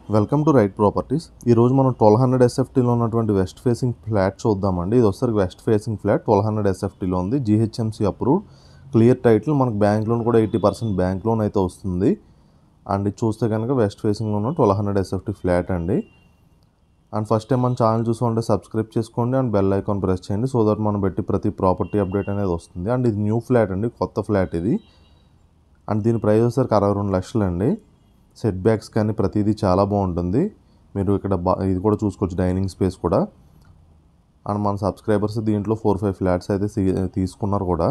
welcome to right properties ఈరోజు మనం twelve hundred ఎస్ఎఫ్టీలో ఉన్నటువంటి వెస్ట్ ఫేసింగ్ ఫ్లాట్ చూద్దామండి ఇది వస్తారు west facing flat twelve hundred ఎస్ఎఫ్టీలో ఉంది జిహెచ్ఎంసీ అప్రూవ్డ్ క్లియర్ టైటిల్ మనకు బ్యాంక్ లోన్ కూడా ఎయిటీ పర్సెంట్ బ్యాంక్ లోన్ అయితే వస్తుంది అండ్ ఇది చూస్తే కనుక వెస్ట్ ఫేసింగ్లో ఉన్న ట్వెల్వ్ హండ్రెడ్ ఎస్ఎఫ్టీ ఫ్లాట్ అండి అండ్ ఫస్ట్ టైం మన ఛానల్ చూసుకుంటే సబ్స్క్రైబ్ చేసుకోండి అండ్ బెల్ ఐకాన్ ప్రెస్ చేయండి సో దట్ మనం పెట్టి ప్రతి ప్రాపర్టీ అప్డేట్ అనేది వస్తుంది అండ్ ఇది న్యూ ఫ్లాట్ అండి కొత్త ఫ్లాట్ ఇది అండ్ దీని ప్రైస్ వచ్చేసరికి అరవై రెండు లక్షలు అండి సెట్ బ్యాక్స్ కానీ ప్రతిదీ చాలా బాగుంటుంది మీరు ఇక్కడ బా ఇది కూడా చూసుకోవచ్చు డైనింగ్ స్పేస్ కూడా అండ్ మన సబ్స్క్రైబర్స్ దీంట్లో ఫోర్ ఫైవ్ ఫ్లాట్స్ అయితే తీ- తీసుకున్నారు కూడా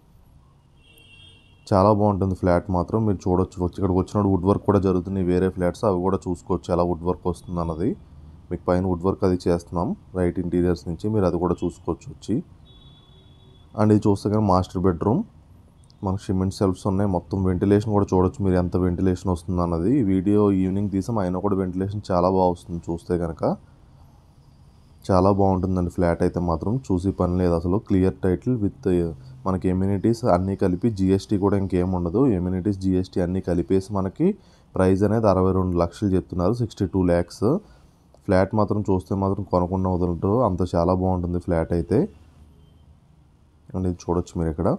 చాలా బాగుంటుంది ఫ్లాట్ మాత్రం మీరు చూడొచ్చు వచ్చి ఇక్కడికి వచ్చినప్పుడు వుడ్ వర్క్ కూడా జరుగుతుంది వేరే ఫ్లాట్స్ అవి కూడా చూసుకోవచ్చు ఎలా వుడ్ వర్క్ వస్తుంది అన్నది మీకు పైన వుడ్ వర్క్ అది చేస్తున్నాం రైట్ ఇంటీరియర్స్ నుంచి మీరు అది కూడా చూసుకోవచ్చు వచ్చి అండ్ ఇది చూస్తే కానీ మాస్టర్ బెడ్రూమ్ మనకు సిమెంట్ సెల్ఫ్స్ ఉన్నాయి మొత్తం వెంటిలేషన్ కూడా చూడొచ్చు మీరు ఎంత వెంటిలేషన్ వస్తుంది అన్నది ఈ వీడియో ఈవినింగ్ తీసాం అయినా కూడా వెంటిలేషన్ చాలా బాగా వస్తుంది చూస్తే కనుక చాలా బాగుంటుందండి ఫ్లాట్ అయితే మాత్రం చూసి పని లేదు అసలు క్లియర్ టైటిల్ విత్ మనకి ఎమ్యూనిటీస్ అన్నీ కలిపి జిఎస్టీ కూడా ఇంకేం ఉండదు ఎమ్యూనిటీస్ జిఎస్టీ అన్నీ కలిపేసి మనకి ప్రైస్ అనేది అరవై రెండు లక్షలు చెప్తున్నారు సిక్స్టీ టూ ల్యాక్స్ ఫ్లాట్ మాత్రం చూస్తే మాత్రం కొనకుండా వదలరు అంత చాలా బాగుంటుంది ఫ్లాట్ అయితే అండ్ ఇది చూడొచ్చు మీరు ఇక్కడ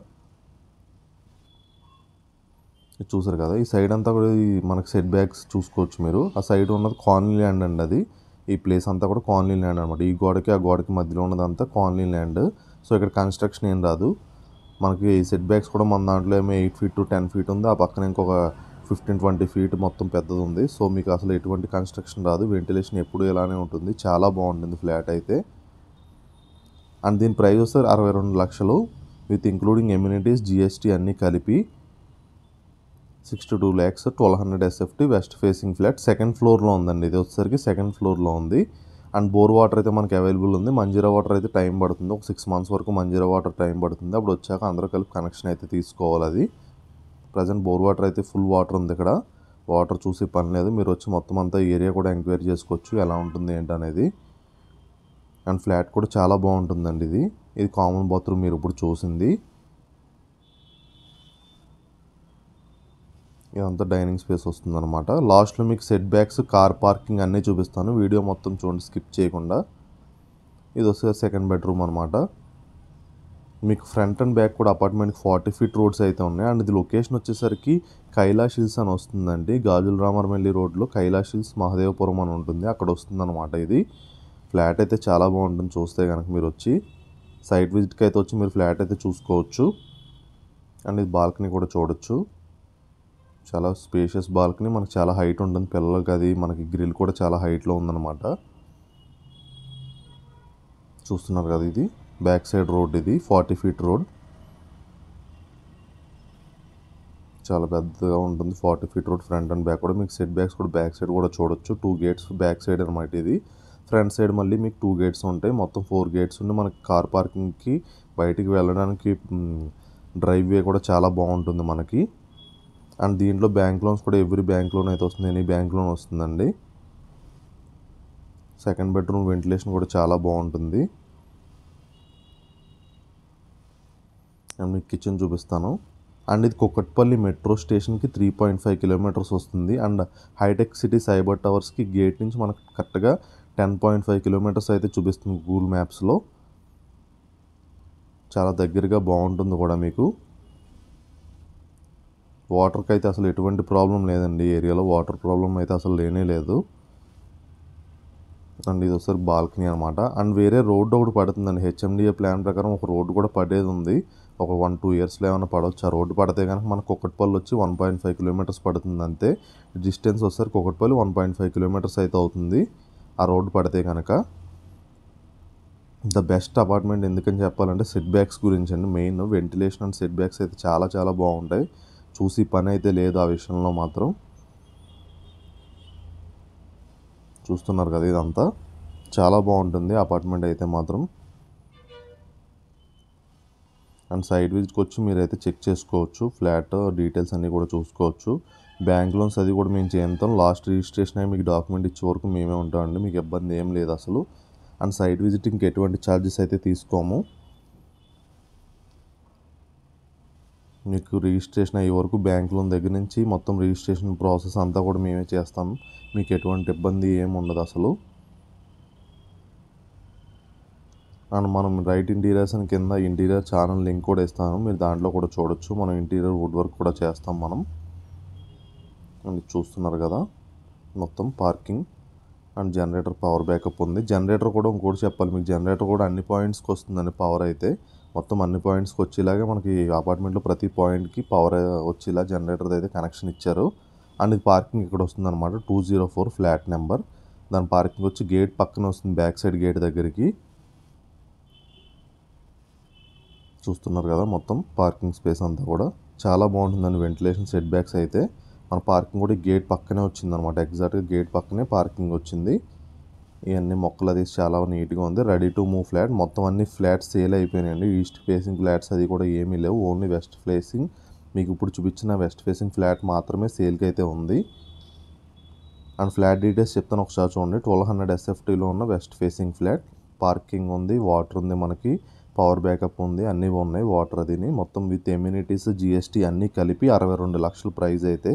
ఇది చూసారు కదా ఈ సైడ్ అంతా కూడా ఈ మనకి సెట్ బ్యాక్స్ చూసుకోవచ్చు మీరు ఆ సైడ్ ఉన్నది కాలనీ ల్యాండ్ అండి అది ఈ ప్లేస్ అంతా కూడా కాలనీ ల్యాండ్ అనమాట ఈ గోడకి ఆ గోడకి మధ్యలో ఉన్నదంతా కాలనీ ల్యాండ్ సో ఇక్కడ కన్స్ట్రక్షన్ ఏం రాదు మనకి సెట్ బ్యాక్స్ కూడా మన దాంట్లో ఏమో eight feet to ten feet ఉంది ఆ పక్కన ఇంకొక ఫిఫ్టీన్ ట్వంటీ ఫీట్ మొత్తం పెద్దది ఉంది సో మీకు అసలు ఎటువంటి కన్స్ట్రక్షన్ రాదు వెంటిలేషన్ ఎప్పుడు ఇలానే ఉంటుంది చాలా బాగుంటుంది ఫ్లాట్ అయితే అండ్ దీని ప్రైస్ వస్తే అరవై రెండు లక్షలు విత్ ఇంక్లూడింగ్ ఎమ్యూనిటీస్ జిఎస్టీ అన్నీ కలిపి sixty two lakhs twelve hundred SFT west facing flat second ఫ్లోర్లో ఉందండి ఇది వచ్చేసరికి సెకండ్ ఫ్లోర్లో ఉంది అండ్ బోర్ వాటర్ అయితే మనకి అవైలబుల్ ఉంది మంజీరా వాటర్ అయితే టైం పడుతుంది ఒక సిక్స్ మంత్స్ వరకు మంజీరా వాటర్ టైం పడుతుంది అప్పుడు వచ్చాక అందరూ కలిపి కనెక్షన్ అయితే తీసుకోవాలి అది ప్రజెంట్ బోర్ వాటర్ అయితే ఫుల్ వాటర్ ఉంది ఇక్కడ వాటర్ చూసి పని లేదు మీరు వచ్చి మొత్తం అంతా ఏరియా కూడా ఎంక్వైరీ చేసుకోవచ్చు ఎలా ఉంటుంది ఏంటనేది అండ్ ఫ్లాట్ కూడా చాలా బాగుంటుందండి ఇది ఇది కామన్ బాత్రూమ్ మీరు ఇప్పుడు చూసింది ఇదంతా డైనింగ్ స్పేస్ వస్తుంది అనమాట లాస్ట్లో మీకు సెట్ బ్యాక్స్ కార్ పార్కింగ్ అన్నీ చూపిస్తాను వీడియో మొత్తం చూడండి స్కిప్ చేయకుండా ఇది వస్తే సెకండ్ బెడ్రూమ్ అనమాట మీకు ఫ్రంట్ అండ్ బ్యాక్ కూడా అపార్ట్మెంట్కి ఫార్టీ ఫీట్ రోడ్స్ అయితే ఉన్నాయి అండ్ ఇది లొకేషన్ వచ్చేసరికి కైలాష్ హిల్స్ అని వస్తుందండి గాజుల రామర్మెల్లి రోడ్లో కైలాష్ హిల్స్ మహదేవపురం అని ఉంటుంది అక్కడ వస్తుందన్నమాట ఇది ఫ్లాట్ అయితే చాలా బాగుంటుంది చూస్తే కనుక మీరు వచ్చి సైట్ విజిట్కి అయితే వచ్చి మీరు ఫ్లాట్ అయితే చూసుకోవచ్చు అండ్ ఇది బాల్కనీ కూడా చూడొచ్చు చాలా స్పేషియస్ బాల్కనీ మనకు చాలా హైట్ ఉంటుంది పిల్లలకి అది మనకి గ్రిల్ కూడా చాలా హైట్లో ఉందన్నమాట చూస్తున్నారు కదా ఇది బ్యాక్ సైడ్ రోడ్ ఇది ఫార్టీ ఫీట్ రోడ్ చాలా పెద్దగా ఉంటుంది forty feet road front and back కూడా మీకు సెట్ బ్యాక్స్ కూడా బ్యాక్ సైడ్ కూడా చూడొచ్చు టూ గేట్స్ బ్యాక్ సైడ్ అనమాట ఇది ఫ్రంట్ సైడ్ మళ్ళీ మీకు టూ గేట్స్ ఉంటాయి మొత్తం ఫోర్ గేట్స్ ఉండి మనకి కార్ పార్కింగ్కి బయటికి వెళ్ళడానికి డ్రైవ్ వే కూడా చాలా బాగుంటుంది మనకి అండ్ దీంట్లో బ్యాంక్ లోన్స్ కూడా ఎవ్రీ బ్యాంక్ లోన్ అయితే వస్తుంది ఎనీ బ్యాంక్ లోన్ వస్తుందండి సెకండ్ బెడ్రూమ్ వెంటిలేషన్ కూడా చాలా బాగుంటుంది అండ్ మీకు కిచెన్ చూపిస్తాను అండ్ ఇది కుక్కట్పల్లి మెట్రో స్టేషన్కి త్రీ పాయింట్ ఫైవ్ కిలోమీటర్స్ వస్తుంది అండ్ హైటెక్ సిటీ సైబర్ టవర్స్కి గేట్ నుంచి మనకు కరెక్ట్గా టెన్ పాయింట్ ఫైవ్ కిలోమీటర్స్ అయితే చూపిస్తుంది గూగుల్ మ్యాప్స్లో చాలా దగ్గరగా బాగుంటుంది కూడా మీకు వాటర్కి అయితే అసలు ఎటువంటి ప్రాబ్లం లేదండి ఈ ఏరియాలో వాటర్ ప్రాబ్లం అయితే అసలు లేనే లేదు అండ్ ఇది ఒకసారి బాల్కనీ అనమాట అండ్ వేరే రోడ్డు ఒకటి పడుతుందండి హెచ్ఎండిఏ ప్లాన్ ప్రకారం ఒక రోడ్డు కూడా పడేది ఉంది ఒక వన్ టూ ఇయర్స్లో ఏమైనా పడవచ్చు ఆ రోడ్డు పడితే కనుక మనకు కుక్కట్పల్లి వచ్చి వన్ పాయింట్ ఫైవ్ కిలోమీటర్స్ పడుతుంది అంతే డిస్టెన్స్ వస్తారు Kukatpally one point five kilometres అయితే అవుతుంది ఆ రోడ్డు పడితే కనుక ద బెస్ట్ అపార్ట్మెంట్ ఎందుకని చెప్పాలంటే సెట్ బ్యాక్స్ గురించి అండి main ventilation and set backs అయితే చాలా చాలా బాగుంటాయి చూసి పని అయితే లేదు ఆ విషయంలో మాత్రం చూస్తున్నారు కదా ఇదంతా చాలా బాగుంటుంది అపార్ట్మెంట్ అయితే మాత్రం అండ్ సైడ్ విజిట్కి వచ్చి మీరైతే చెక్ చేసుకోవచ్చు ఫ్లాట్ డీటెయిల్స్ అన్నీ కూడా చూసుకోవచ్చు బ్యాంక్ లోన్స్ అది కూడా మేము చేస్తాం లాస్ట్ రిజిస్ట్రేషన్ అయ్యి మీకు డాక్యుమెంట్ ఇచ్చే వరకు మేమే ఉంటామండి మీకు ఇబ్బంది ఏం లేదు అసలు అండ్ సైడ్ విజిటింగ్కి ఎటువంటి ఛార్జెస్ అయితే తీసుకోము మీకు రిజిస్ట్రేషన్ అయ్యే వరకు బ్యాంక్ లోన్ దగ్గర నుంచి మొత్తం రిజిస్ట్రేషన్ ప్రాసెస్ అంతా కూడా మేమే చేస్తాం మీకు ఎటువంటి ఇబ్బంది ఏమి ఉండదు అసలు అండ్ మనం రైట్ ఇంటీరియర్స్ అని కింద ఇంటీరియర్ ఛానల్ లింక్ కూడా ఇస్తాను మీరు దాంట్లో కూడా చూడొచ్చు మనం ఇంటీరియర్ వుడ్ వర్క్ కూడా చేస్తాం మనం అండ్ చూస్తున్నారు కదా మొత్తం parking and generator power backup ఉంది జనరేటర్ కూడా ఇంకోటి చెప్పాలి మీకు జనరేటర్ కూడా అన్ని పాయింట్స్కి వస్తుందండి పవర్ అయితే మొత్తం అన్ని పాయింట్స్కి వచ్చేలాగా మనకి అపార్ట్మెంట్లో ప్రతి పాయింట్కి పవర్ వచ్చేలా జనరేటర్ అయితే కనెక్షన్ ఇచ్చారు అండ్ ఇది పార్కింగ్ ఇక్కడ వస్తుంది అనమాట two zero four flat number దాని పార్కింగ్ వచ్చి గేట్ పక్కన వస్తుంది బ్యాక్ సైడ్ గేట్ దగ్గరికి చూస్తున్నారు కదా మొత్తం పార్కింగ్ స్పేస్ అంతా కూడా చాలా బాగుంటుందండి వెంటిలేషన్ సెట్ బ్యాక్స్ అయితే మన పార్కింగ్ కూడా గేట్ పక్కనే వచ్చింది అనమాట ఎగ్జాక్ట్గా గేట్ పక్కనే పార్కింగ్ వచ్చింది ఇవన్నీ మొక్కలు అది చాలా నీట్గా ఉంది రెడీ టు మూవ్ ఫ్లాట్ మొత్తం అన్ని ఫ్లాట్స్ సేల్ అయిపోయినాయండి ఈస్ట్ ఫేసింగ్ ఫ్లాట్స్ అది కూడా ఏమీ లేవు ఓన్లీ వెస్ట్ ఫేసింగ్ మీకు ఇప్పుడు చూపించిన వెస్ట్ ఫేసింగ్ ఫ్లాట్ మాత్రమే సేల్కి అయితే ఉంది అండ్ ఫ్లాట్ డీటెయిల్స్ చెప్తాను ఒకసారి చూడండి ట్వెల్వ్ హండ్రెడ్ ఎస్ఎఫ్టీలో ఉన్న వెస్ట్ ఫేసింగ్ ఫ్లాట్ పార్కింగ్ ఉంది వాటర్ ఉంది మనకి పవర్ బ్యాకప్ ఉంది అన్నీ ఉన్నాయి వాటర్ అదిని మొత్తం విత్ ఎమ్యూనిటీస్ జిఎస్టీ అన్నీ కలిపి అరవై రెండు లక్షల ప్రైస్ అయితే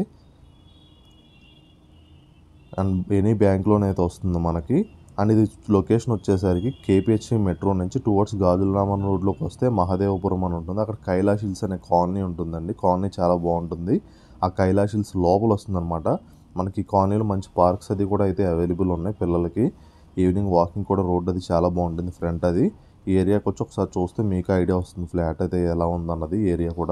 అండ్ ఎనీ బ్యాంక్ లోన్ అయితే వస్తుంది మనకి అండ్ ఇది లొకేషన్ వచ్చేసరికి కేపిహెచ్సి మెట్రో నుంచి టువర్డ్స్ గాజులరామన్ రోడ్లోకి వస్తే మహదేవపురం అని ఉంటుంది అక్కడ కైలాష్ హిల్స్ అనే కాలనీ ఉంటుందండి కాలనీ చాలా బాగుంటుంది ఆ కైలాష్ హిల్స్ లోపల వస్తుందన్నమాట మనకి కాలనీలో మంచి పార్క్స్ అది కూడా అయితే అవైలబుల్ ఉన్నాయి పిల్లలకి ఈవినింగ్ వాకింగ్ కూడా రోడ్ అది చాలా బాగుంటుంది ఫ్రంట్ అది ఈ ఏరియాకి వచ్చి ఒకసారి చూస్తే మీకు ఐడియా వస్తుంది ఫ్లాట్ అయితే ఎలా ఉందన్నది ఏరియా కూడా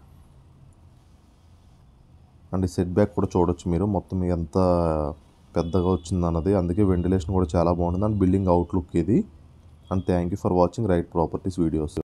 అండ్ సెట్ బ్యాక్ కూడా చూడొచ్చు మీరు మొత్తం ఎంత పెద్దగా వచ్చింది అన్నది అందుకే వెంటిలేషన్ కూడా చాలా బాగుంటుంది అండ్ బిల్డింగ్ అవుట్లుక్ ఇది and thank you for watching right properties videos